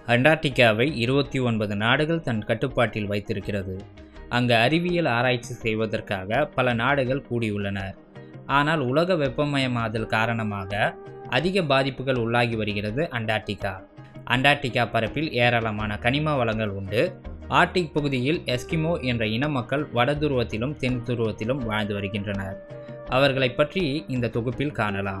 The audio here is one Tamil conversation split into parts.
அண்டார்டிகாவை இருபத்தி ஒன்பது நாடுகள் தன் கட்டுப்பாட்டில் வைத்திருக்கிறது அங்கு அறிவியல் ஆராய்ச்சி செய்வதற்காக பல நாடுகள் கூடியுள்ளனர் ஆனால் உலக வெப்பமயமாதல் காரணமாக அதிக பாதிப்புகள் உள்ளாகி வருகிறது அண்டார்டிகா அண்டார்டிகா பரப்பில் ஏராளமான கனிம வளங்கள் உண்டு ஆர்டிக் பகுதியில் எஸ்கிமோ என்ற இன மக்கள் வட துருவத்திலும் தென் துருவத்திலும் வாழ்ந்து வருகின்றனர் அவர்களை பற்றி இந்த தொகுப்பில் காணலாம்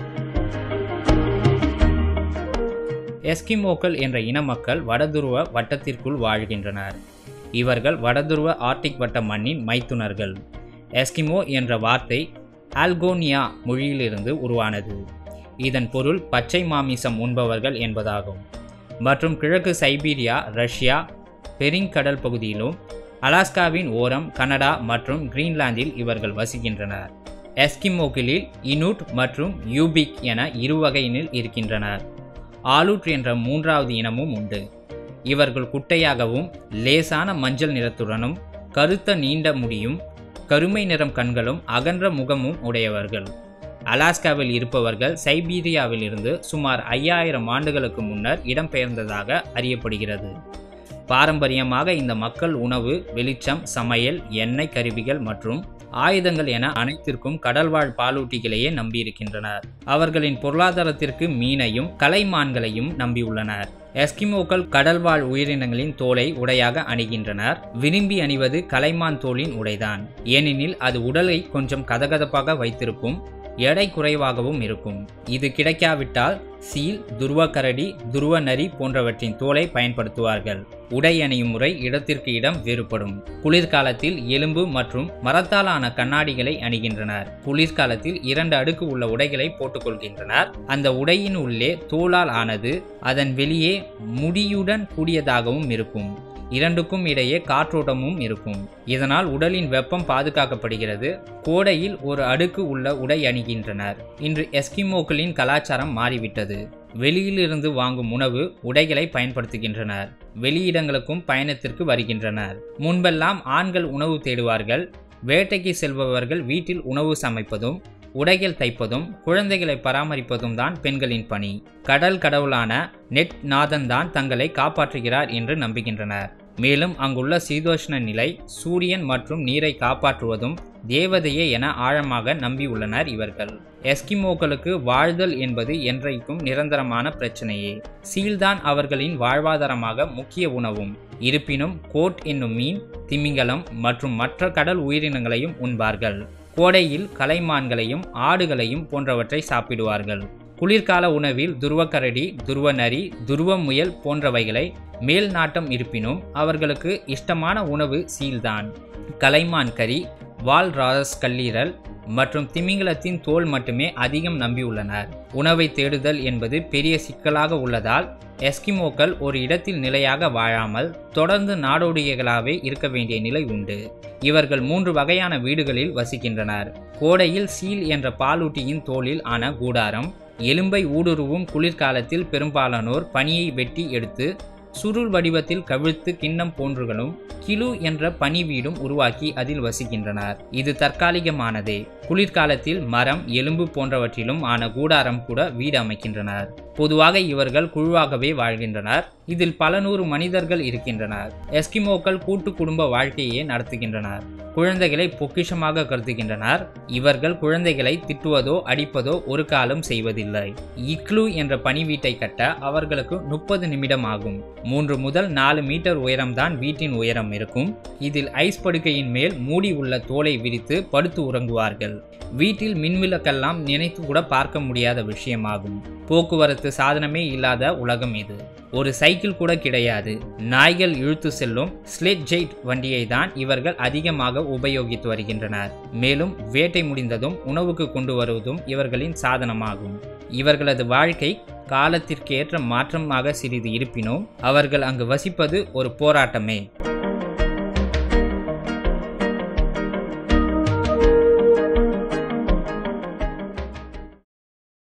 எஸ்கிமோக்கள் என்ற இன மக்கள் வடதுருவ வட்டத்திற்குள் வாழ்கின்றனர் இவர்கள் வடதுருவ ஆர்டிக் வட்ட மண்ணின் மைத்துனர்கள் எஸ்கிமோ என்ற வார்த்தை ஆல்கோனியா மொழியிலிருந்து உருவானது இதன் பொருள் பச்சை மாமிசம் உண்பவர்கள் என்பதாகும் மற்றும் கிழக்கு சைபீரியா ரஷ்யா பெரிங்கடல் பகுதியிலும் அலாஸ்காவின் ஓரம் கனடா மற்றும் கிரீன்லாந்தில் இவர்கள் வசிக்கின்றனர் எஸ்கிமோக்களில் இனுட் மற்றும் யூபிக் என இரு வகையினில் இருக்கின்றனர் ஆலூட் என்ற மூன்றாவது இனமும் உண்டு இவர்கள் குட்டையாகவும் லேசான மஞ்சள் நிறத்துடனும் கருத்த நீண்ட முடியும் கருமை நிறம் கண்களும் அகன்ற முகமும் உடையவர்கள் அலாஸ்காவில் இருப்பவர்கள் சைபீரியாவில் இருந்து சுமார் ஐயாயிரம் ஆண்டுகளுக்கு முன்னர் இடம்பெயர்ந்ததாக அறியப்படுகிறது பாரம்பரியமாக இந்த மக்கள் உணவு வெளிச்சம் சமையல் எண்ணெய் கருவிகள் மற்றும் ஆயுதங்கள் என அனைத்திற்கும் கடல்வாழ் பாலூட்டிகளையே நம்பியிருக்கின்றனர் அவர்களின் பொருளாதாரத்திற்கு மீனையும் கலைமான்களையும் நம்பியுள்ளனர் எஸ்கிமோக்கள் கடல்வாழ் உயிரினங்களின் தோலை உடையாக அணிகின்றனர் விரும்பி அணிவது கலைமான் தோலின் உடைதான் ஏனெனில் அது உடலை கொஞ்சம் கதகதப்பாக வைத்திருக்கும் எடை குறைவாகவும் இருக்கும் இது கிடைக்காவிட்டால் சீல் துருவக்கரடி துருவ நரி போன்றவற்றின் தோலை பயன்படுத்துவார்கள் உடை அணியும் முறை இடத்திற்கு இடம் வேறுபடும் குளிர்காலத்தில் எலும்பு மற்றும் மரத்தாலான கண்ணாடிகளை அணிகின்றனர் குளிர்காலத்தில் இரண்டு அடுக்கு உள்ள உடைகளை போட்டுக்கொள்கின்றனர் அந்த உடையின் உள்ளே தோலால் ஆனது அதன் வெளியே முடியுடன் கூடியதாகவும் இருக்கும் இரண்டுக்கும் இடையே காற்றோட்டமும் இருக்கும் இதனால் உடலின் வெப்பம் பாதுகாக்கப்படுகிறது கோடையில் ஒரு அடுக்கு உள்ள உடை அணிகின்றனர் இன்று எஸ்கிமோக்களின் கலாச்சாரம் மாறிவிட்டது வெளியிலிருந்து வாங்கும் உணவு உடைகளை பயன்படுத்துகின்றனர் வெளியிடங்களுக்கும் பயணத்திற்கு வருகின்றனர் முன்பெல்லாம் ஆண்கள் உணவு தேடுவார்கள் வேட்டைக்கு செல்பவர்கள் வீட்டில் உணவு சமைப்பதும் உடைகள் தைப்பதும் குழந்தைகளை பராமரிப்பதும் தான் பெண்களின் பணி கடல் கடவுளான நெட் நாதன் தான் தங்களை காப்பாற்றுகிறார் என்று நம்புகின்றனர் மேலும் அங்குள்ள சீதோஷ்ண நிலை சூரியன் மற்றும் நீரை காப்பாற்றுவதும் தேவதையே என ஆழமாக நம்பியுள்ளனர் இவர்கள் எஸ்கிமோக்களுக்கு வாழ்தல் என்பது என்றைக்கும் நிரந்தரமான பிரச்சனையே சீல்தான் அவர்களின் வாழ்வாதாரமாக முக்கிய உணவும் இருப்பினும் கோட் என்னும் மீன் திமிங்கலம் மற்றும் மற்ற கடல் உயிரினங்களையும் உண்பார்கள் கோடையில் கலைமான்களையும் ஆடுகளையும் போன்றவற்றை சாப்பிடுவார்கள் குளிர்கால உணவில் துருவக்கரடி துருவ நரி துருவ முயல் போன்றவைகளை மேல் நாட்டம் இருப்பினும் அவர்களுக்கு இஷ்டமான உணவு சீல்தான் கலைமான் கறி வால் ராஸ் கல்லீரல் மற்றும் திமிங்கலத்தின் தோல் மட்டுமே அதிகம் நம்பியுள்ளனர் உணவை தேடுதல் என்பது பெரிய சிக்கலாக உள்ளதால் எஸ்கிமோக்கள் ஒரு இடத்தில் நிலையாக வாழாமல் தொடர்ந்து நாடோடிகளாகவே இருக்க வேண்டிய நிலை உண்டு இவர்கள் மூன்று வகையான வீடுகளில் வசிக்கின்றனர் கோடையில் சீல் என்ற பாலூட்டியின் தோலில் ஆன கூடாரம் எலும்பை ஊடுருவும் குளிர்காலத்தில் பெரும்பாலானோர் பனியை வெட்டி எடுத்து சுருள் வடிவத்தில் கவிழ்த்து கிண்ணம் போன்றுகளும் கிலு என்ற பனி வீடும் உருவாக்கி அதில் வசிக்கின்றனர் இது தற்காலிகமானதே குளிர்காலத்தில் மரம் எலும்பு போன்றவற்றிலும் ஆன கூடாரம் கூட வீடு அமைக்கின்றனர் பொதுவாக இவர்கள் குழுவாகவே வாழ்கின்றனர் இதில் பல நூறு மனிதர்கள் இருக்கின்றனர் எஸ்கிமோக்கள் கூட்டு குடும்ப வாழ்க்கையே நடத்துகின்றனர் குழந்தைகளை பொக்கிஷமாக கருதுகின்றனர் இவர்கள் குழந்தைகளை திட்டுவதோ அடிப்பதோ ஒரு காலம் செய்வதில்லை இக்லு என்ற பனி வீட்டை கட்ட அவர்களுக்கு முப்பது நிமிடம் ஆகும் மூன்று முதல் நாலு மீட்டர் உயரம்தான் வீட்டின் உயரம் இருக்கும் இதில் ஐஸ் படுக்கையின் மேல் மூடி உள்ள தோலை விரித்து படுத்து உறங்குவார்கள் வீட்டில் மின்விளக்கெல்லாம் நினைத்து கூட பார்க்க முடியாத விஷயமாகும் போக்குவரத்து சாதனமே இல்லாத உலகம் இது ஒரு சைக்கிள் கூட கிடையாது நாய்கள் இழுத்து செல்லும் ஸ்லெட் ஜெயிட் வண்டியை தான் இவர்கள் அதிகமாக உபயோகித்து வருகின்றனர் மேலும் வேட்டை முடிந்ததும் உணவுக்கு கொண்டு வருவதும் இவர்களின் சாதனமாகும் இவர்களது வாழ்க்கை காலத்திற்கேற்ற மாற்றமாக சிறிது இருப்பினும் அவர்கள் அங்கு வசிப்பது ஒரு போராட்டமே